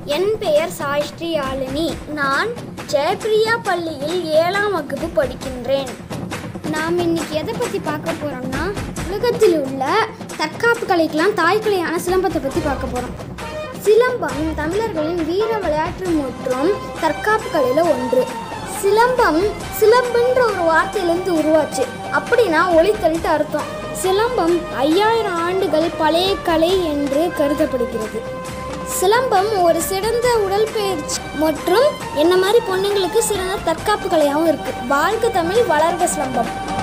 என் பெயர் சாய்ஸ்ரீ யாழினி நான் ஜெயப்பிரியா பள்ளியில் ஏழாம் வகுப்பு படிக்கின்றேன் நாம் இன்னைக்கு எதை பற்றி பார்க்க போகிறோம்னா உலகத்தில் உள்ள தற்காப்பு கலைக்கெல்லாம் தாய்க்கலையான சிலம்பத்தை பற்றி பார்க்க போகிறோம் சிலம்பம் தமிழர்களின் வீர விளையாட்டு மற்றும் தற்காப்பு கலையில் ஒன்று சிலம்பம் சிலம்புன்ற ஒரு வார்த்தையிலேருந்து உருவாச்சு அப்படின்னா ஒளித்தல்ட்டு அர்த்தம் சிலம்பம் ஐயாயிரம் ஆண்டுகள் பழைய கலை என்று கருதப்படுகிறது சிலம்பம் ஒரு சிறந்த உடற்பயிற்சி மற்றும் என்ன மாதிரி பொண்ணுங்களுக்கு சிறந்த தற்காப்பு கலையாகவும் இருக்கு வாழ்க தமிழ் வளர்க சிலம்பம்